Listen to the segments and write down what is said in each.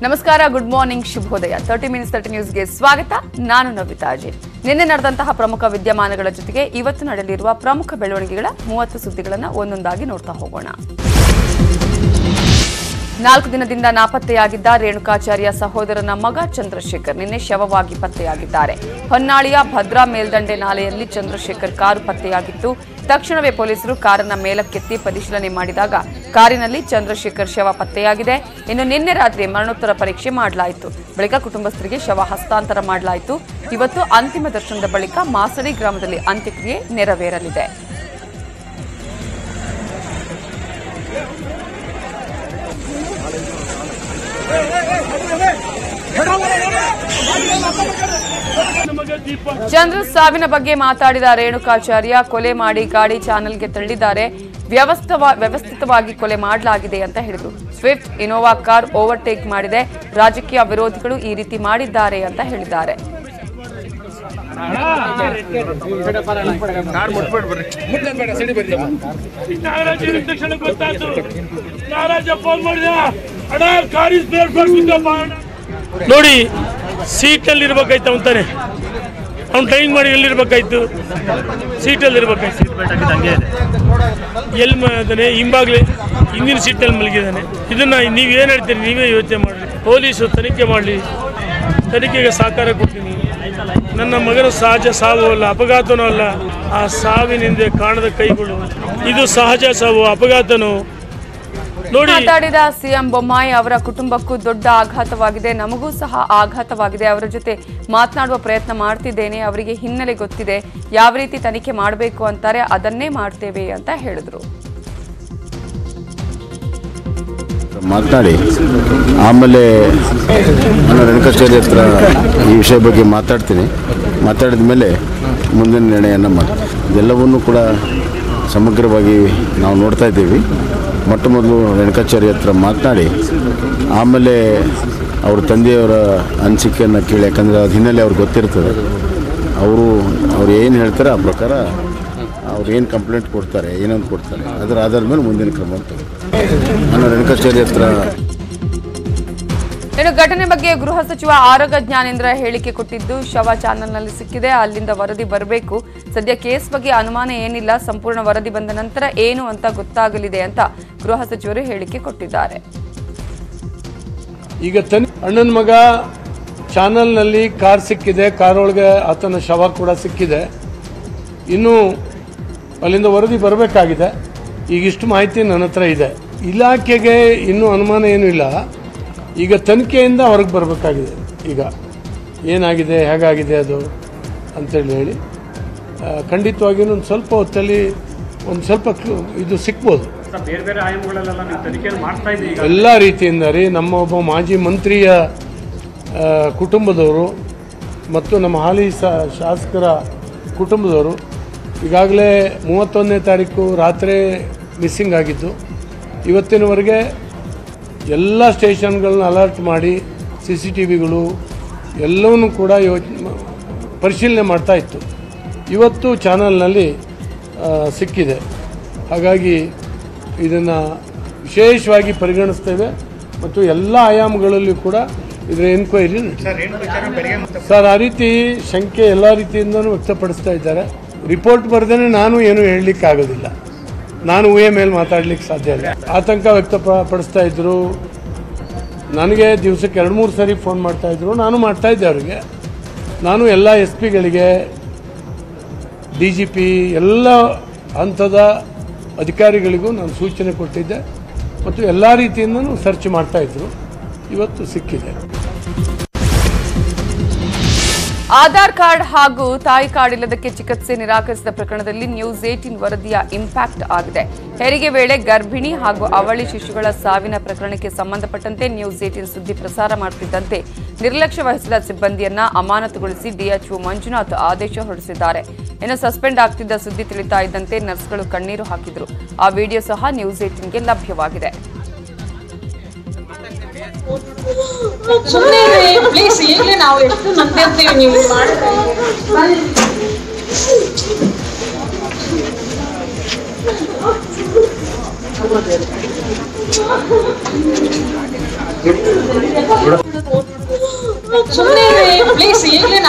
ನಮಸ್ಕಾರ good morning ಶುಭೋದಯ thirty minutes thirty ನ್ಯೂಸ್ಗೆ ಸ್ವಾಗತ ನಾನು ನವಿತಾ ಅಜಯ್ ನಿನ್ನೆ ನಡೆದಂತಹ ಪ್ರಮುಖ ವಿದ್ಯಮಾನಗಳ ಜೊತೆಗೆ ಇವತ್ತು ನಡೆಯಲಿರುವ ಪ್ರಮುಖ ಬೆಳವಣಿಗೆಗಳ ಮೂವತ್ತು ಸುದ್ದಿಗಳನ್ನು ಒಂದೊಂದಾಗಿ ನೋಡ್ತಾ ಹೋಗೋಣ ನಾಲ್ಕು ದಿನದಿಂದ ನಾಪತ್ತೆಯಾಗಿದ್ದ ರೇಣುಕಾಚಾರ್ಯ ಸಹೋದರನ ಮಗ ಚಂದ್ರಶೇಖರ್ ನಿನ್ನೆ ಶವವಾಗಿ ಪತ್ತೆಯಾಗಿದ್ದಾರೆ ಹೊನ್ನಾಳಿಯ ಭದ್ರಾ ಮೇಲ್ದಂಡೆ ನಾಲೆಯಲ್ಲಿ ಚಂದ್ರಶೇಖರ್ ಕಾರು ಪತ್ತೆಯಾಗಿತ್ತು ತಕ್ಷಣವೇ ಪೊಲೀಸರು ಕಾರನ್ನ ಮೇಲಕ್ಕೆತ್ತಿ ಪರಿಶೀಲನೆ ಮಾಡಿದಾಗ ಕಾರಿನಲ್ಲಿ ಚಂದ್ರಶೇಖರ್ ಶವ ಪತ್ತೆಯಾಗಿದೆ ಇನ್ನು ನಿನ್ನೆ ರಾತ್ರಿ ಮರಣೋತ್ತರ ಪರೀಕ್ಷೆ ಮಾಡಲಾಯಿತು ಬಳಿಕ ಕುಟುಂಬಸ್ಥರಿಗೆ ಶವ ಹಸ್ತಾಂತರ ಮಾಡಲಾಯಿತು ಇವತ್ತು ಅಂತಿಮ ದರ್ಶನದ ಬಳಿಕ ಮಾಸಡಿ ಗ್ರಾಮದಲ್ಲಿ ಅಂತ್ಯಕ್ರಿಯೆ ನೆರವೇರಲಿದೆ ಚಂದ್ರ ಸಾವಿನ ಬಗ್ಗೆ ಮಾತಾಡಿದ ರೇಣುಕಾಚಾರ್ಯ ಕೊಲೆ ಮಾಡಿ ಗಾಡಿ ಚಾನೆಲ್ಗೆ ತಳ್ಳಿದ್ದಾರೆ ವ್ಯವಸ್ಥವ ವ್ಯವಸ್ಥಿತವಾಗಿ ಕೊಲೆ ಮಾಡಲಾಗಿದೆ ಅಂತ ಹೇಳಿದ್ರು ಸ್ವಿಫ್ಟ್ ಇನೋವಾ ಕಾರ್ ಓವರ್ಟೇಕ್ ಮಾಡಿದೆ ರಾಜಕೀಯ ವಿರೋಧಿಗಳು ಈ ರೀತಿ ಮಾಡಿದ್ದಾರೆ ಅಂತ ಹೇಳಿದ್ದಾರೆ ನಾಗರಾಜ್ ಇದ್ದ ತಕ್ಷಣ ಗೊತ್ತಾಯ್ತು ನಾಗರಾಜ ಫೋನ್ ಮಾಡಿದ ಅಣ್ಣ ಕಾರಿ ಸ್ಪೇರ್ ಕೊಡ್ತಿದ್ದಪ್ಪ ನೋಡಿ ಸೀಟಲ್ಲಿ ಇರ್ಬೇಕಾಯ್ತು ಅಂತಾನೆ ಅವ್ನು ಡ್ರೈವಿಂಗ್ ಮಾಡಿ ಎಲ್ಲಿರ್ಬೇಕಾಯ್ತು ಸೀಟಲ್ಲಿ ಇರ್ಬೇಕಾಯ್ತು ಸೀಟ್ ಬೆಲ್ಟ್ ಹಾಕಿದ್ದು ಹಂಗೆ ಇದೆ ಎಲ್ಲಿ ಅದನ್ನೇ ಹಿಂಬಾಗ್ಲೆ ಹಿಂದಿನ ಸೀಟಲ್ಲಿ ಮಲಗಿದ್ದಾನೆ ಇದನ್ನ ನೀವೇನು ಹೇಳ್ತೀರಿ ನೀವೇ ಯೋಚನೆ ಮಾಡಲಿ ಪೊಲೀಸು ತನಿಖೆ ಮಾಡಲಿ ತನಿಖೆಗೆ ಸಹಕಾರ ಕೊಡ್ತೀನಿ ನನ್ನ ಮಗನ ಸಹಜ ಸಾವು ಅಲ್ಲ ಅಪಘಾತನೂ ಅಲ್ಲ ಆ ಸಾವಿನಿಂದ ಕಾಣದ ಕೈಗಳು ಇದು ಸಹಜ ಸಾವು ಅಪಘಾತನು ನೋಡಿ ಮಾತಾಡಿದ ಸಿಎಂ ಬೊಮ್ಮಾಯಿ ಅವರ ಕುಟುಂಬಕ್ಕೂ ದೊಡ್ಡ ಆಘಾತವಾಗಿದೆ ನಮಗೂ ಸಹ ಆಘಾತವಾಗಿದೆ ಅವರ ಜೊತೆ ಮಾತನಾಡುವ ಪ್ರಯತ್ನ ಮಾಡ್ತಿದ್ದೇನೆ ಅವರಿಗೆ ಹಿನ್ನೆಲೆ ಗೊತ್ತಿದೆ ಯಾವ ರೀತಿ ತನಿಖೆ ಮಾಡಬೇಕು ಅಂತಾರೆ ಅದನ್ನೇ ಮಾಡ್ತೇವೆ ಅಂತ ಹೇಳಿದ್ರು ಮಾತನಾಡಿ ಆಮೇಲೆ ನಾನು ರೇಣುಕಾಚಾರ್ಯ ಹತ್ರ ಈ ವಿಷಯ ಬಗ್ಗೆ ಮಾತಾಡ್ತೀನಿ ಮಾತಾಡಿದ ಮೇಲೆ ಮುಂದಿನ ನಿರ್ಣಯನ ಮಾಡ್ತೀನಿ ಇದೆಲ್ಲವನ್ನೂ ಕೂಡ ಸಮಗ್ರವಾಗಿ ನಾವು ನೋಡ್ತಾ ಇದ್ದೀವಿ ಮೊಟ್ಟ ಮೊದಲು ರೇಣುಕಾಚಾರ್ಯ ಹತ್ರ ಮಾತನಾಡಿ ಆಮೇಲೆ ಅವ್ರ ತಂದೆಯವರ ಅನಿಸಿಕೆಯನ್ನು ಕೇಳಿ ಯಾಕಂದರೆ ಅದು ಹಿನ್ನೆಲೆ ಅವ್ರಿಗೆ ಗೊತ್ತಿರ್ತದೆ ಅವರು ಅವ್ರು ಏನು ಹೇಳ್ತಾರೆ ಆ ಪ್ರಕಾರ ಅವ್ರು ಏನು ಕಂಪ್ಲೇಂಟ್ ಕೊಡ್ತಾರೆ ಏನಂತ ಕೊಡ್ತಾರೆ ಅದರ ಆಧಾರದ ಮೇಲೆ ಮುಂದಿನ ಕ್ರಮ ತಗೊಳ್ತಾರೆ. ನಾನು ರೇಣುಕಾಚಾರ್ಯ ಹತ್ರ ಇನ್ನು ಘಟನೆ ಬಗ್ಗೆ ಗೃಹ ಸಚಿವ ಆರೋಗ್ಯ ಜ್ಞಾನೇಂದ್ರ ಹೇಳಿಕೆ ಕೊಟ್ಟಿದ್ದು ಶವ ಚಾನೆಲ್ನಲ್ಲಿ ಸಿಕ್ಕಿದೆ ಅಲ್ಲಿಂದ ವರದಿ ಬರಬೇಕು ಸದ್ಯ ಕೇಸ್ ಬಗ್ಗೆ ಅನುಮಾನ ಏನಿಲ್ಲ ಸಂಪೂರ್ಣ ವರದಿ ಬಂದ ನಂತರ ಏನು ಅಂತ ಗೊತ್ತಾಗಲಿದೆ ಅಂತ ಗೃಹ ಸಚಿವರು ಹೇಳಿಕೆ ಕೊಟ್ಟಿದ್ದಾರೆ ಈಗ ತನ್ ಅಣ್ಣನ ಮಗ ಚಾನಲ್ನಲ್ಲಿ ಕಾರ್ ಸಿಕ್ಕಿದೆ ಕಾರ್ ಒಳಗೆ ಆತನ ಶವ ಕೂಡ ಸಿಕ್ಕಿದೆ ಇನ್ನು ಅಲ್ಲಿಂದ ವರದಿ ಬರಬೇಕಾಗಿದೆ ಈಗ ಇಷ್ಟು ಮಾಹಿತಿ ನನ್ನ ಹತ್ರ ಇದೆ ಇಲಾಖೆಗೆ ಇನ್ನೂ ಅನುಮಾನ ಏನೂ ಇಲ್ಲ ಈಗ ತನಿಖೆಯಿಂದ ಹೊರಗೆ ಬರಬೇಕಾಗಿದೆ ಈಗ ಏನಾಗಿದೆ ಹೇಗಾಗಿದೆ ಅದು ಅಂತೇಳಿ ಹೇಳಿ ಆ, ಖಂಡಿತವಾಗಿಯೂ ಒಂದು ಸ್ವಲ್ಪ ಹೊತ್ತಲ್ಲಿ ಒಂದು ಸ್ವಲ್ಪ ಕ್ಲು- ಇದು ಸಿಕ್ಬೋದು ಬೇರೆ ಬೇರೆ ಆಯಾಮಗಳಲ್ಲೆಲ್ಲ ನೀವು ತನಿಖೆ ಮಾಡ್ತಾ ಇದ್ದೀವಿ ಎಲ್ಲ ರೀತಿಯಿಂದ ರೀ ನಮ್ಮ ಒಬ್ಬ ಮಾಜಿ ಮಂತ್ರಿಯ ಆ, ಕುಟುಂಬದವರು ಮತ್ತು ನಮ್ಮ ಹಾಲಿ ಸ- ಶಾಸಕರ ಕುಟುಂಬದವರು ಈಗಾಗಲೇ ಮೂವತ್ತೊಂದನೇ ತಾರೀಕು ರಾತ್ರಿ ಮಿಸ್ಸಿಂಗ್ ಆಗಿದ್ದು ಇವತ್ತಿನವರೆಗೆ ಎಲ್ಲ ಸ್ಟೇಷನ್ಗಳನ್ನ ಅಲರ್ಟ್ ಮಾಡಿ ಸಿ ಸಿ ಟಿ ವಿಗಳು ಎಲ್ಲವನ್ನೂ ಕೂಡ ಯೋಚ್ ಪರಿಶೀಲನೆ ಮಾಡ್ತಾ ಇತ್ತು ಇವತ್ತು ಚಾನಲ್ನಲ್ಲಿ ಆ, ಸಿಕ್ಕಿದೆ ಹಾಗಾಗಿ ಇದನ್ನು ವಿಶೇಷವಾಗಿ ಪರಿಗಣಿಸ್ತೇವೆ ಮತ್ತು ಎಲ್ಲ ಆಯಾಮಗಳಲ್ಲಿ ಕೂಡ ಇದರ ಎನ್ಕ್ವೈರಿ ಸರ್ ಆ ರೀತಿ ಶಂಕೆ ಎಲ್ಲ ರೀತಿಯಿಂದನೂ ವ್ಯಕ್ತಪಡಿಸ್ತಾ ಇದ್ದಾರೆ ರಿಪೋರ್ಟ್ ಬರ್ದೇನೆ ನಾನು ಏನು ಹೇಳಲಿಕ್ಕೆ ಆಗೋದಿಲ್ಲ ನಾನು ಊಹೆ ಮೇಲೆ ಮಾತಾಡ್ಲಿಕ್ಕೆ ಸಾಧ್ಯ ಇಲ್ಲ ಆತಂಕ ವ್ಯಕ್ತಪಡಿಸ್ತಾ ಇದ್ರು ನನಗೆ ದಿವಸಕ್ಕೆ ಎರಡು ಮೂರು ಸರಿ ಫೋನ್ ಮಾಡ್ತಾ ಇದ್ರು ನಾನು ಮಾಡ್ತಾ ಇದ್ದೆ ಅವರಿಗೆ ನಾನು ಎಲ್ಲ ಎಸ್ ಪಿಗಳಿಗೆ ಡಿ ಜಿ ಪಿ ಎಲ್ಲ ಹಂತದ ಅಧಿಕಾರಿಗಳಿಗೂ ನಾನು ಸೂಚನೆ ಕೊಟ್ಟಿದ್ದೆ ಮತ್ತು ಎಲ್ಲ ರೀತಿಯಿಂದನೂ ಸರ್ಚ್ ಮಾಡ್ತಾ ಇದ್ರು ಇವತ್ತು ಸಿಕ್ಕಿದೆ ಆಧಾರ್ ಕಾರ್ಡ್ ಹಾಗೂ ತಾಯಿ ಕಾರ್ಡ್ ಇಲ್ಲದಕ್ಕೆ ಚಿಕಿತ್ಸೆ ನಿರಾಕರಿಸಿದ ಪ್ರಕರಣದಲ್ಲಿ ನ್ಯೂಸ್ ಏಟಿನ್ ವರದಿಯ ಇಂಪ್ಯಾಕ್ಟ್ ಆಗಿದೆ ಹೆರಿಗೆ ವೇಳೆ ಗರ್ಭಿಣಿ ಹಾಗೂ ಅವಳಿ ಶಿಶುಗಳ ಸಾವಿನ ಪ್ರಕರಣಕ್ಕೆ ಸಂಬಂಧಪಟ್ಟಂತೆ ನ್ಯೂಸ್ ಏಟಿನ್ ಸುದ್ದಿ ಪ್ರಸಾರ ಮಾಡುತ್ತಿದ್ದಂತೆ ನಿರ್ಲಕ್ಷ್ಯ ವಹಿಸಿದ ಸಿಬ್ಬಂದಿಯನ್ನ ಅಮಾನತುಗೊಳಿಸಿ ಡಿಎಚ್ಒ ಮಂಜುನಾಥ್ ಆದೇಶ ಹೊರಡಿಸಿದ್ದಾರೆ ಇನ್ನು ಸಸ್ಪೆಂಡ್ ಆಗ್ತಿದ್ದ ಸುದ್ದಿ ತಿಳಿತಾ ಇದ್ದಂತೆ ನರ್ಸ್ಗಳು ಕಣ್ಣೀರು ಹಾಕಿದ್ರು ಆ ವಿಡಿಯೋ ಸಹ ನ್ಯೂಸ್ ಏಟಿನ್ಗೆ ಲಭ್ಯವಾಗಿದೆ ಸುಮ್ಮನೆ ಪ್ಲೀಸ್ ಈಗಲೇ ನಾವು ಎಷ್ಟು ನಂಬಿರ್ತೀವಿ ನೀವು ಮಾಡಿದ್ರೆ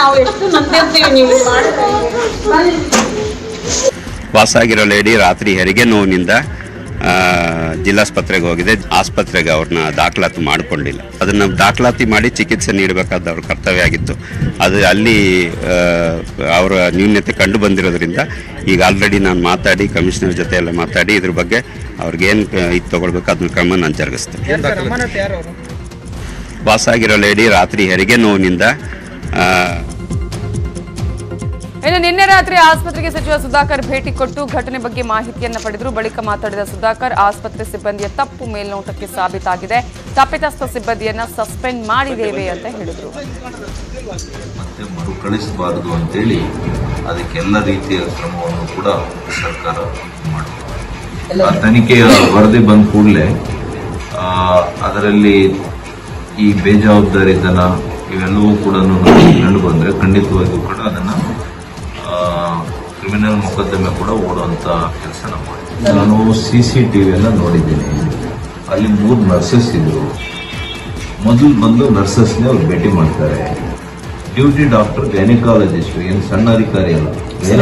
ನಾವು ಎಷ್ಟು ನಂಬಿರ್ತೀವಿ ನೀವು ಹಿಂಗ್ ಮಾಡಿದ್ರೆ ಬನ್ನಿ. ವಾಸಾಗಿರೋ ಲೇಡಿ ರಾತ್ರಿ ಹೆರಿಗೆ ನೋವಿನಿಂದ ಆ, ಜಿಲ್ಲಾಸ್ಪತ್ರೆಗೆ ಹೋಗಿದೆ ಆಸ್ಪತ್ರೆಗೆ ಅವ್ರನ್ನ ದಾಖಲಾತಿ ಮಾಡಿಕೊಂಡಿಲ್ಲ ಅದನ್ನು ದಾಖಲಾತಿ ಮಾಡಿ ಚಿಕಿತ್ಸೆ ನೀಡಬೇಕಾದ ಅವ್ರ ಕರ್ತವ್ಯ ಆಗಿತ್ತು ಅದು ಅಲ್ಲಿ ಆ, ಅವರ ನ್ಯೂನ್ಯತೆ ಕಂಡು ಬಂದಿರೋದ್ರಿಂದ ಈಗ ಆಲ್ರೆಡಿ ನಾನು ಮಾತಾಡಿ ಕಮಿಷನರ್ ಜೊತೆ ಎಲ್ಲ ಮಾತಾಡಿ ಇದ್ರ ಬಗ್ಗೆ ಅವ್ರಿಗೇನು ಇದು ತಗೊಳ್ಬೇಕು ಅದನ್ನ ಕ್ರಮ ನಾನು ಜರುಗಿಸ್ತೇನೆ ವಾಸಾಗಿರೋ ಲೇಡಿ ರಾತ್ರಿ ಹೆರಿಗೆ ನೋವಿನಿಂದ ಆ, ಇನ್ನು ನಿನ್ನೆ ರಾತ್ರಿ ಆಸ್ಪತ್ರೆಗೆ ಸಚಿವ ಸುಧಾಕರ್ ಭೇಟಿ ಕೊಟ್ಟು ಘಟನೆ ಬಗ್ಗೆ ಮಾಹಿತಿಯನ್ನ ಪಡೆದರು ಬಳಿಕ ಮಾತಾಡಿದ ಸುಧಾಕರ್ ಆಸ್ಪತ್ರೆ ಸಿಬ್ಬಂದಿಯ ತಪ್ಪು ಮೇಲ್ನೋಟಕ್ಕೆ ಸಾಬೀತಾಗಿದೆ ತಪ್ಪಿತಸ್ಥ ಸಿಬ್ಬಂದಿಯನ್ನ ಸಸ್ಪೆಂಡ್ ಮಾಡಿದ್ದೇವೆ ಅಂತ ಹೇಳಿದರು ಮತ್ತೆ ಮರುಕಳಿಸಬಾರದು ಅಂತೇಳಿ ಅದಕ್ಕೆಲ್ಲ ರೀತಿಯ ಕ್ರಮವನ್ನು ಕೂಡ ಸರ್ಕಾರ ಮಾಡಿದೆ ಆ ತನಿಖೆಯ ವರದಿ ಬಂದ ಕೂಡಲೇ ಅದರಲ್ಲಿ ಈ ಬೇಜವಾಬ್ದಾರಿತನ ಇವೆಲ್ಲವೂ ಕೂಡ ಕಂಡು ಬಂದರೆ ಖಂಡಿತವಾಗಿಯೂ ಕೂಡ ಅದನ್ನು ಕ್ರಿಮಿನಲ್ ಮೊಕದ್ದಮೆ ಕೂಡ ಓಡುವಂಥ ಕೆಲಸ ನಾವು ಮಾಡಿದ್ವಿ ನಾನು ಸಿ ಸಿ ಟಿ ವಿಯನ್ನು ನೋಡಿದ್ದೀನಿ ಅಲ್ಲಿ ಮೂರು ನರ್ಸಸ್ ಇದ್ರು ಮೊದಲು ಬಂದು ನರ್ಸಸ್ನೇ ಅವ್ರು ಭೇಟಿ ಮಾಡ್ತಾರೆ ಡ್ಯೂಟಿ ಡಾಕ್ಟರ್ ಗೈನಿಕಾಲಜಿಸ್ಟ್ ಏನು ಸಣ್ಣ ಅಧಿಕಾರಿ ಅಲ್ಲ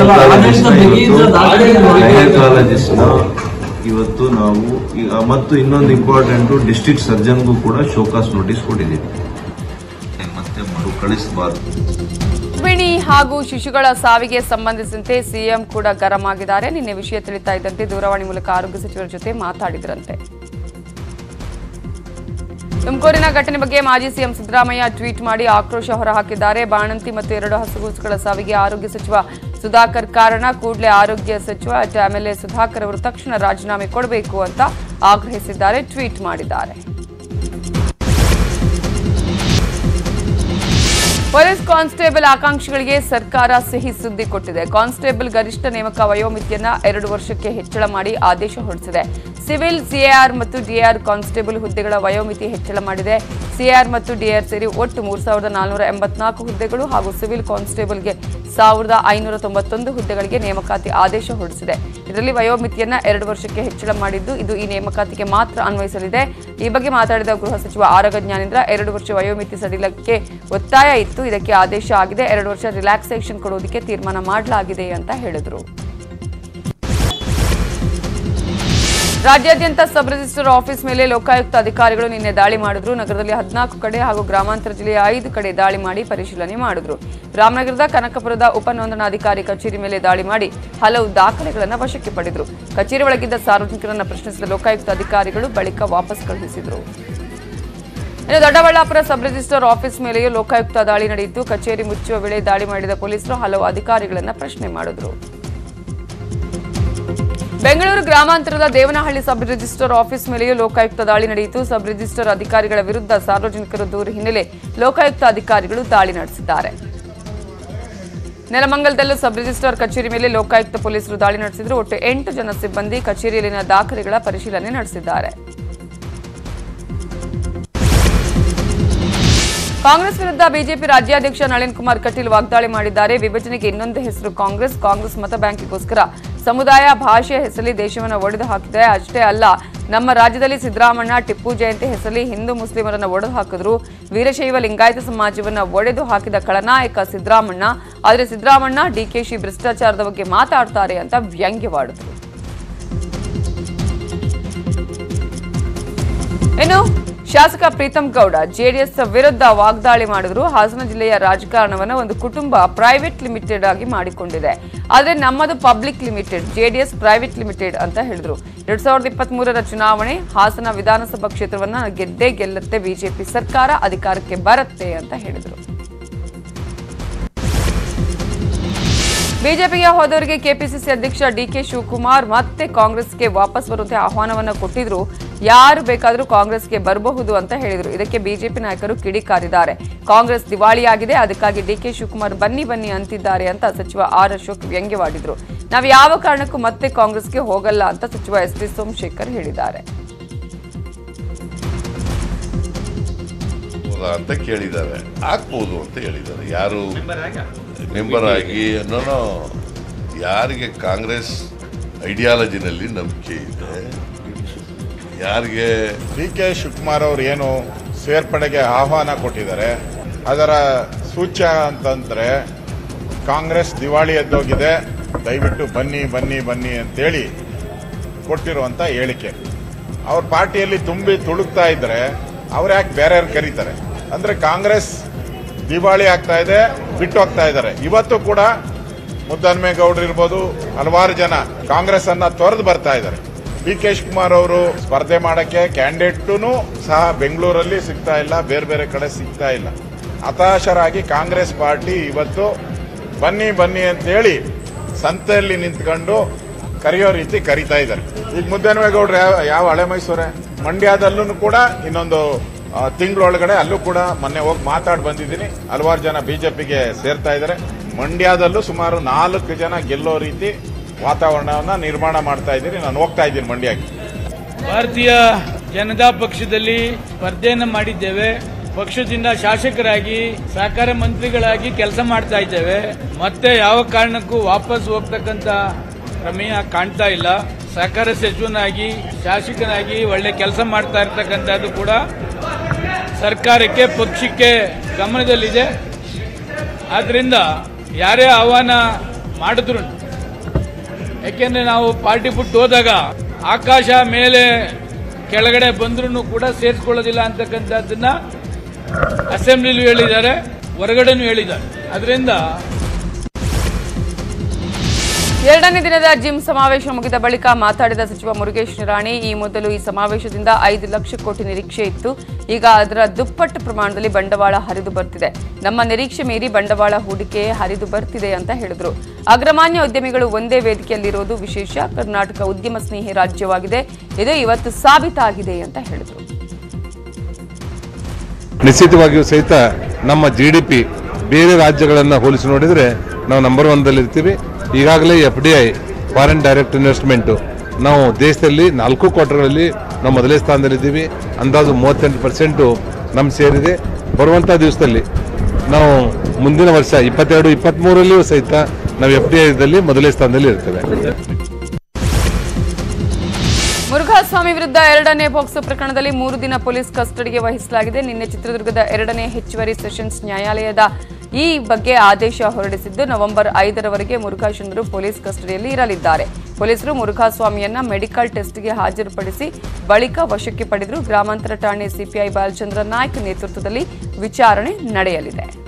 ಗೈನಿಕಾಲಜಿಸ್ಟ್ ಇವತ್ತು ನಾವು ಈಗ ಮತ್ತು ಇನ್ನೊಂದು ಇಂಪಾರ್ಟೆಂಟು ಡಿಸ್ಟ್ರಿಕ್ಟ್ ಸರ್ಜನ್ಗೂ ಕೂಡ ಶೋಕಾಸ್ ನೋಟಿಸ್ ಕೊಟ್ಟಿದ್ದೀವಿ ಮತ್ತೆ ಮರುಕಳಿಸಬಾರ್ದು ಗರ್ಭಿಣಿ ಹಾಗೂ ಶಿಶುಗಳ ಸಾವಿಗೆ ಸಂಬಂಧಿಸಿದಂತೆ ಸಿಎಂ ಕೂಡ ಗರಂ ಆಗಿದ್ದಾರೆ ನಿನ್ನೆ ವಿಷಯ ತಿಳಿತಾ ಇದ್ದಂತೆ ದೂರವಾಣಿ ಮೂಲಕ ಆರೋಗ್ಯ ಸಚಿವರ ಜೊತೆ ಮಾತಾಡಿದ್ರಂತೆ ತುಮಕೂರಿನ ಘಟನೆ ಬಗ್ಗೆ ಮಾಜಿ ಸಿಎಂ ಸಿದ್ದರಾಮಯ್ಯ ಟ್ವೀಟ್ ಮಾಡಿ ಆಕ್ರೋಶ ಹೊರಹಾಕಿದ್ದಾರೆ ಬಾಣಂತಿ ಮತ್ತು ಎರಡು ಹಸುಗೂಸುಗಳ ಸಾವಿಗೆ ಆರೋಗ್ಯ ಸಚಿವ ಸುಧಾಕರ್ ಕಾರಣ ಕೂಡಲೇ ಆರೋಗ್ಯ ಸಚಿವ ಎಂಎಲ್ಎ ಸುಧಾಕರ್ ಅವರು ತಕ್ಷಣ ರಾಜೀನಾಮೆ ಕೊಡಬೇಕು ಅಂತ ಆಗ್ರಹಿಸಿದ್ದಾರೆ ಟ್ವೀಟ್ ಮಾಡಿದ್ದಾರೆ ಪೊಲೀಸ್ ಕಾನ್ಸ್ಟೇಬಲ್ ಆಕಾಂಕ್ಷಿಗಳಿಗೆ ಸರ್ಕಾರ ಸಿಹಿ ಸುದ್ದಿ ಕೊಟ್ಟಿದೆ ಕಾನ್ಸ್ಟೇಬಲ್ ಗರಿಷ್ಠ ನೇಮಕ ವಯೋಮಿತಿಯನ್ನ ಎರಡು ವರ್ಷಕ್ಕೆ ಹೆಚ್ಚಳ ಮಾಡಿ ಆದೇಶ ಹೊರಡಿಸಿದೆ ಸಿವಿಲ್ ಸಿಎಆರ್ ಮತ್ತು ಡಿಆರ್ ಕಾನ್ಸ್ಟೇಬಲ್ ಹುದ್ದೆಗಳ ವಯೋಮಿತಿ ಹೆಚ್ಚಳ ಮಾಡಿದೆ ಸಿಆರ್ ಮತ್ತು ಡಿಆರ್ ಸೇರಿ ಒಟ್ಟು ಮೂರು ಸಾವಿರದ ನಾಲ್ನೂರ ಎಂಬತ್ನಾಲ್ಕು ಹುದ್ದೆಗಳು ಹಾಗೂ ಸಿವಿಲ್ ಕಾನ್ಸ್ಟೇಬಲ್ಗೆ ಸಾವಿರದ ಐನೂರ ತೊಂಬತ್ತೊಂದು ಹುದ್ದೆಗಳಿಗೆ ನೇಮಕಾತಿ ಆದೇಶ ಹೊರಡಿಸಿದೆ ಇದರಲ್ಲಿ ವಯೋಮಿತಿಯನ್ನ ಎರಡು ವರ್ಷಕ್ಕೆ ಹೆಚ್ಚಳ ಮಾಡಿದ್ದು ಇದು ಈ ನೇಮಕಾತಿಗೆ ಮಾತ್ರ ಅನ್ವಯಿಸಲಿದೆ ಈ ಬಗ್ಗೆ ಮಾತಾಡಿದ ಗೃಹ ಸಚಿವ ಆರಗ ಜ್ಞಾನೇಂದ್ರ ಎರಡು ವರ್ಷ ವಯೋಮಿತಿ ಸಡಿಲಕ್ಕೆ ಒತ್ತಾಯ ಇತ್ತು ಇದಕ್ಕೆ ಆದೇಶ ಆಗಿದೆ ಎರಡು ವರ್ಷ ರಿಲ್ಯಾಕ್ಸೇಷನ್ ಕೊಡೋದಕ್ಕೆ ತೀರ್ಮಾನ ಮಾಡಲಾಗಿದೆ ಅಂತ ಹೇಳಿದರು ರಾಜ್ಯಾದ್ಯಂತ ಸಬ್ ರಿಜಿಸ್ಟರ್ ಆಫೀಸ್ ಮೇಲೆ ಲೋಕಾಯುಕ್ತ ಅಧಿಕಾರಿಗಳು ನಿನ್ನೆ ದಾಳಿ ಮಾಡಿದ್ರು ನಗರದಲ್ಲಿ ಹದಿನಾಲ್ಕು ಕಡೆ ಹಾಗೂ ಗ್ರಾಮಾಂತರ ಜಿಲ್ಲೆಯ ಐದು ಕಡೆ ದಾಳಿ ಮಾಡಿ ಪರಿಶೀಲನೆ ಮಾಡಿದ್ರು ರಾಮನಗರದ ಕನಕಪುರದ ಉಪ ನೋಂದಣಾಧಿಕಾರಿ ಕಚೇರಿ ಮೇಲೆ ದಾಳಿ ಮಾಡಿ ಹಲವು ದಾಖಲೆಗಳನ್ನು ವಶಕ್ಕೆ ಪಡೆದರು ಕಚೇರಿ ಒಳಗಿದ್ದ ಸಾರ್ವಜನಿಕರನ್ನ ಪ್ರಶ್ನಿಸಿದ ಲೋಕಾಯುಕ್ತ ಅಧಿಕಾರಿಗಳು ಬಳಿಕ ವಾಪಸ್ ಕಳುಹಿಸಿದರು ಇನ್ನು ದೊಡ್ಡಬಳ್ಳಾಪುರ ಸಬ್ ರಿಜಿಸ್ಟರ್ ಆಫೀಸ್ ಮೇಲೆಯೂ ಲೋಕಾಯುಕ್ತ ದಾಳಿ ನಡೆಯಿತು ಕಚೇರಿ ಮುಚ್ಚುವ ವೇಳೆ ದಾಳಿ ಮಾಡಿದ ಪೊಲೀಸರು ಹಲವು ಅಧಿಕಾರಿಗಳನ್ನ ಪ್ರಶ್ನೆ ಮಾಡಿದ್ರು ಬೆಂಗಳೂರು ಗ್ರಾಮಾಂತರದ ದೇವನಹಳ್ಳಿ ಸಬ್ ರಿಜಿಸ್ಟರ್ ಆಫೀಸ್ ಮೇಲೆಯೂ ಲೋಕಾಯುಕ್ತ ದಾಳಿ ನಡೆಯಿತು ಸಬ್ ರಿಜಿಸ್ಟರ್ ಅಧಿಕಾರಿಗಳ ವಿರುದ್ಧ ಸಾರ್ವಜನಿಕರು ದೂರು ಹಿನ್ನೆಲೆ ಲೋಕಾಯುಕ್ತ ಅಧಿಕಾರಿಗಳು ದಾಳಿ ನಡೆಸಿದ್ದಾರೆ ನೆಲಮಂಗಲದಲ್ಲೂ ಸಬ್ ರಿಜಿಸ್ಟ್ರಾರ್ ಕಚೇರಿ ಮೇಲೆ ಲೋಕಾಯುಕ್ತ ಪೊಲೀಸರು ದಾಳಿ ನಡೆಸಿದ್ರು ಒಟ್ಟು ಎಂಟು ಜನ ಸಿಬ್ಬಂದಿ ಕಚೇರಿಯಲ್ಲಿನ ದಾಖಲೆಗಳ ಪರಿಶೀಲನೆ ನಡೆಸಿದ್ದಾರೆ ಕಾಂಗ್ರೆಸ್ ವಿರುದ್ಧ ಬಿಜೆಪಿ ರಾಜ್ಯಾಧ್ಯಕ್ಷ ನಳಿನ್ ಕುಮಾರ್ ಕಟೀಲ್ ವಾಗ್ದಾಳಿ ಮಾಡಿದ್ದಾರೆ ವಿಭಜನೆಗೆ ಇನ್ನೊಂದು ಹೆಸರು ಕಾಂಗ್ರೆಸ್ ಕಾಂಗ್ರೆಸ್ ಮತ ಬ್ಯಾಂಕಿಗೋಸ್ಕರ ಸಮುದಾಯ ಭಾಷೆಯ ಹೆಸರಲ್ಲಿ ದೇಶವನ್ನು ಒಡೆದು ಹಾಕಿದೆ ಅಷ್ಟೇ ಅಲ್ಲ ನಮ್ಮ ರಾಜ್ಯದಲ್ಲಿ ಸಿದ್ದರಾಮಣ್ಣ ಟಿಪ್ಪು ಜಯಂತಿ ಹೆಸರಲ್ಲಿ ಹಿಂದೂ ಮುಸ್ಲಿಮರನ್ನ ಒಡೆದು ಹಾಕಿದ್ರು ವೀರಶೈವ ಲಿಂಗಾಯತ ಸಮಾಜವನ್ನ ಒಡೆದು ಹಾಕಿದ ಖಳನಾಯಕ ಸಿದ್ದರಾಮಣ್ಣ ಆದರೆ ಸಿದ್ದರಾಮಣ್ಣ ಡಿಕೆಶಿ ಭ್ರಷ್ಟಾಚಾರದ ಬಗ್ಗೆ ಮಾತಾಡ್ತಾರೆ ಅಂತ ವ್ಯಂಗ್ಯವಾಡಿದ್ರು ಇನ್ನು ಶಾಸಕ ಪ್ರೀತಂ ಗೌಡ ಜೆಡಿಎಸ್ ವಿರುದ್ಧ ವಾಗ್ದಾಳಿ ಮಾಡಿದ್ರು ಹಾಸನ ಜಿಲ್ಲೆಯ ರಾಜಕಾರಣವನ್ನು ಒಂದು ಕುಟುಂಬ ಪ್ರೈವೇಟ್ ಲಿಮಿಟೆಡ್ ಆಗಿ ಮಾಡಿಕೊಂಡಿದೆ ಆದರೆ ನಮ್ಮದು public limited JDS private limited ಅಂತ ಹೇಳಿದ್ರು ಎರಡ್ ಸಾವಿರದ ಇಪ್ಪತ್ತ್ ಮೂರರ ಚುನಾವಣೆ ಹಾಸನ ವಿಧಾನಸಭಾ ಕ್ಷೇತ್ರವನ್ನ ಗೆದ್ದೇ ಗೆಲ್ಲುತ್ತೆ ಬಿಜೆಪಿ ಸರ್ಕಾರ ಅಧಿಕಾರಕ್ಕೆ ಬರುತ್ತೆ ಅಂತ ಹೇಳಿದ್ರು ಬಿಜೆಪಿಗೆ ಹೋದವರಿಗೆ ಕೆಪಿಸಿಸಿ ಅಧ್ಯಕ್ಷ ಡಿಕೆ ಶಿವಕುಮಾರ್ ಮತ್ತೆ ಕಾಂಗ್ರೆಸ್ಗೆ ವಾಪಸ್ ಬರುವಂತೆ ಆಹ್ವಾನವನ್ನ ಕೊಟ್ಟಿದ್ರು ಯಾರು ಬೇಕಾದರೂ ಕಾಂಗ್ರೆಸ್ಗೆ ಬರಬಹುದು ಅಂತ ಹೇಳಿದ್ರು ಇದಕ್ಕೆ ಬಿಜೆಪಿ ನಾಯಕರು ಕಿಡಿಕಾರಿದ್ದಾರೆ ಕಾಂಗ್ರೆಸ್ ದಿವಾಳಿಯಾಗಿದೆ ಅದಕ್ಕಾಗಿ ಡಿಕೆ ಶಿವಕುಮಾರ್ ಬನ್ನಿ ಬನ್ನಿ ಅಂತಿದ್ದಾರೆ ಅಂತ ಸಚಿವ ಆರ್ ಅಶೋಕ್ ವ್ಯಂಗ್ಯವಾಡಿದ್ರು ನಾವು ಯಾವ ಕಾರಣಕ್ಕೂ ಮತ್ತೆ ಕಾಂಗ್ರೆಸ್ಗೆ ಹೋಗಲ್ಲ ಅಂತ ಸಚಿವ ಎಸ್ ಟಿ ಸೋಮಶೇಖರ್ ಹೇಳಿದ್ದಾರೆ ಹೌದಾ ಅಂತ ಕೇಳಿದ್ದಾರೆ ಹಾಕ್ಬೋದು ಅಂತ ಹೇಳಿದ್ದಾರೆ ಯಾರು ಮೆಂಬರ್ ಆಗಿ ನೋನೋ ಯಾರಿಗೆ ಕಾಂಗ್ರೆಸ್ ಐಡಿಯಾಲಜಿನಲ್ಲಿ ನಂಬಿಕೆ ಇದೆ ಯಾರಿಗೆ ಡಿ ಕೆ ಶಿವಕುಮಾರ್ ಅವರು ಏನು ಸೇರ್ಪಡೆಗೆ ಆಹ್ವಾನ ಕೊಟ್ಟಿದ್ದಾರೆ ಅದರ ಸೂಚ್ಯ ಅಂತಂದ್ರೆ ಕಾಂಗ್ರೆಸ್ ದಿವಾಳಿ ಎದ್ದೋಗಿದೆ ದಯವಿಟ್ಟು ಬನ್ನಿ ಬನ್ನಿ ಬನ್ನಿ ಅಂತೇಳಿ ಕೊಟ್ಟಿರುವಂತ ಹೇಳಿಕೆ ಅವ್ರ ಪಾರ್ಟಿಯಲ್ಲಿ ತುಂಬಿ ತುಳುಕ್ತಾ ಇದ್ರೆ ಅವ್ರು ಯಾಕೆ ಬೇರೆಯವ್ರು ಕರೀತಾರೆ ಅಂದ್ರೆ ಕಾಂಗ್ರೆಸ್ ದಿವಾಳಿ ಆಗ್ತಾ ಇದೆ ಬಿಟ್ಟು ಹೋಗ್ತಾ ಇದ್ದಾರೆ ಇವತ್ತು ಕೂಡ ಮುದ್ದನ್ಮೇಗೌಡರು ಇರ್ಬೋದು ಹಲವಾರು ಜನ ಕಾಂಗ್ರೆಸ್ ಅನ್ನ ತೊರೆದು ಬರ್ತಾ ಇದ್ದಾರೆ ಡಿ ಕೆ ಶಿವಕುಮಾರ್ ಅವರು ಸ್ಪರ್ಧೆ ಮಾಡಕ್ಕೆ ಕ್ಯಾಂಡಿಡೇಟೂ ಸಹ ಬೆಂಗಳೂರಲ್ಲಿ ಸಿಗ್ತಾ ಇಲ್ಲ ಬೇರೆ ಬೇರೆ ಕಡೆ ಸಿಗ್ತಾ ಇಲ್ಲ ಹತಾಶರಾಗಿ ಕಾಂಗ್ರೆಸ್ ಪಾರ್ಟಿ ಇವತ್ತು ಬನ್ನಿ ಬನ್ನಿ ಅಂತ ಹೇಳಿ ಸಂತೆಯಲ್ಲಿ ನಿಂತ್ಕೊಂಡು ಕರೆಯೋ ರೀತಿ ಕರಿತಾ ಇದ್ದಾರೆ ಈಗ ಮುದ್ದನವೇಗೌಡ್ರು ಯಾವ ಯಾವ ಹಳೆ ಮೈಸೂರೇ ಮಂಡ್ಯದಲ್ಲೂ ಕೂಡ ಇನ್ನೊಂದು ಆ, ತಿಂಗಳೊಳಗಡೆ ಅಲ್ಲೂ ಕೂಡ ಮೊನ್ನೆ ಹೋಗಿ ಮಾತಾಡಿ ಬಂದಿದ್ದೀನಿ ಹಲವಾರು ಜನ ಬಿಜೆಪಿಗೆ ಸೇರ್ತಾ ಇದ್ದಾರೆ ಮಂಡ್ಯದಲ್ಲೂ ಸುಮಾರು ನಾಲ್ಕು ಜನ ಗೆಲ್ಲೋ ರೀತಿ ವಾತಾವರಣವನ್ನ ನಿರ್ಮಾಣ ಮಾಡ್ತಾ ಇದ್ದೀನಿ ನಾನು ಹೋಗ್ತಾ ಇದ್ದೀನಿ ಮಂಡ್ಯಕ್ಕೆ ಭಾರತೀಯ ಜನತಾ ಪಕ್ಷದಲ್ಲಿ ಸ್ಪರ್ಧೆಯನ್ನು ಮಾಡಿದ್ದೇವೆ ಪಕ್ಷದಿಂದ ಶಾಸಕರಾಗಿ ಸಹಕಾರ ಮಂತ್ರಿಗಳಾಗಿ ಕೆಲಸ ಮಾಡ್ತಾ ಇದ್ದೇವೆ ಮತ್ತೆ ಯಾವ ಕಾರಣಕ್ಕೂ ವಾಪಸ್ ಹೋಗ್ತಕ್ಕಂತ ಪ್ರಮೇಯ ಕಾಣ್ತಾ ಇಲ್ಲ ಸಹಕಾರ ಸಚಿವನಾಗಿ ಶಾಸಕನಾಗಿ ಒಳ್ಳೆ ಕೆಲಸ ಮಾಡ್ತಾ ಇರ್ತಕ್ಕಂಥದ್ದು ಕೂಡ ಸರ್ಕಾರಕ್ಕೆ ಪಕ್ಷಕ್ಕೆ ಗಮನದಲ್ಲಿದೆ ಆದ್ರಿಂದ ಯಾರೇ ಆಹ್ವಾನ ಮಾಡಿದ್ರು ಯಾಕೆಂದ್ರೆ ನಾವು ಪಾರ್ಟಿ ಬಿಟ್ಟು ಹೋದಾಗ ಆಕಾಶ ಮೇಲೆ ಕೆಳಗಡೆ ಬಂದ್ರೂ ಕೂಡ ಸೇರಿಸ್ಕೊಳ್ಳೋದಿಲ್ಲ ಅಂತಕ್ಕಂಥದ್ದನ್ನ ಅಸೆಂಬ್ಲಿಲೂ ಹೇಳಿದ್ದಾರೆ ಹೊರಗಡೆನೂ ಹೇಳಿದ್ದಾರೆ ಅದರಿಂದ ಎರಡನೇ ದಿನದ ಜಿಮ್ ಸಮಾವೇಶ ಮುಗಿದ ಬಳಿಕ ಮಾತಾಡಿದ ಸಚಿವ ಮುರುಗೇಶ್ ನಿರಾಣಿ ಈ ಮೊದಲು ಈ ಸಮಾವೇಶದಿಂದ ಐದು ಲಕ್ಷ ಕೋಟಿ ನಿರೀಕ್ಷೆ ಇತ್ತು ಈಗ ಅದರ ದುಪ್ಪಟ್ಟು ಪ್ರಮಾಣದಲ್ಲಿ ಬಂಡವಾಳ ಹರಿದು ಬರ್ತಿದೆ ನಮ್ಮ ನಿರೀಕ್ಷೆ ಮೀರಿ ಬಂಡವಾಳ ಹೂಡಿಕೆ ಹರಿದು ಬರ್ತಿದೆ ಅಂತ ಹೇಳಿದ್ರು ಅಗ್ರಮಾನ್ಯ ಉದ್ಯಮಿಗಳು ಒಂದೇ ವೇದಿಕೆಯಲ್ಲಿರೋದು ವಿಶೇಷ ಕರ್ನಾಟಕ ಉದ್ಯಮ ಸ್ನೇಹಿ ರಾಜ್ಯವಾಗಿದೆ ಇದು ಇವತ್ತು ಸಾಬೀತಾಗಿದೆ ಅಂತ ಹೇಳಿದ್ರು ನಿಶ್ಚಿತವಾಗಿಯೂ ಸಹಿತ ನಮ್ಮ ಜಿ ಡಿ ಪಿ ಬೇರೆ ರಾಜ್ಯಗಳನ್ನು ಹೋಲಿಸಿ ನೋಡಿದರೆ ನಾವು ನಂಬರ್ ಒನ್ದಲ್ಲಿ ಇರ್ತೀವಿ ಈಗಾಗಲೇ F D I foreign direct investment ನಾವು ದೇಶದಲ್ಲಿ ನಾಲ್ಕು ಕ್ವಾರ್ಟರ್ಗಳಲ್ಲಿ ನಾವು ಮೊದಲೇ ಸ್ಥಾನದಲ್ಲಿದ್ದೀವಿ ಅಂದಾಜು ಮೂವತ್ತೆಂಟು ಪರ್ಸೆಂಟು ನಮ್ಮ ಸೇರಿದೆ ಬರುವಂಥ ದಿವಸದಲ್ಲಿ ನಾವು ಮುಂದಿನ ವರ್ಷ ಇಪ್ಪತ್ತೆರಡು ಇಪ್ಪತ್ತ್ಮೂರಲ್ಲಿಯೂ ಸಹಿತ ನಾವು ಎಫ್ ಡಿ ಐದಲ್ಲಿ ಮೊದಲೇ ಸ್ಥಾನದಲ್ಲಿ ಇರ್ತೇವೆ ಮುರುಘಾಸ್ವಾಮಿ ವಿರುದ್ಧ ಎರಡನೇ ಬಾಕ್ಸೋ ಪ್ರಕರಣದಲ್ಲಿ ಮೂರು ದಿನ ಪೊಲೀಸ್ ಕಸ್ಟಡಿಗೆ ವಹಿಸಲಾಗಿದೆ ನಿನ್ನೆ ಚಿತ್ರದುರ್ಗದ ಎರಡನೇ ಹೆಚ್ಚುವರಿ ಸೆಷನ್ಸ್ ನ್ಯಾಯಾಲಯದ ಈ ಬಗ್ಗೆ ಆದೇಶ ಹೊರಡಿಸಿದ್ದು ನವೆಂಬರ್ ಐದರವರೆಗೆ ಮುರುಘಾಶಂದರು ಪೊಲೀಸ್ ಕಸ್ಟಡಿಯಲ್ಲಿ ಇರಲಿದ್ದಾರೆ ಪೊಲೀಸರು ಮುರುಘಾಸ್ವಾಮಿಯನ್ನ ಮೆಡಿಕಲ್ ಟೆಸ್ಟ್ಗೆ ಹಾಜರುಪಡಿಸಿ ಬಳಿಕ ವಶಕ್ಕೆ ಪಡೆದರು ಗ್ರಾಮಾಂತರ ಠಾಣೆ ಸಿಪಿಐ ಬಾಲಚಂದ್ರ ನಾಯ್ಕ್ ನೇತೃತ್ವದಲ್ಲಿ ವಿಚಾರಣೆ ನಡೆಯಲಿದೆ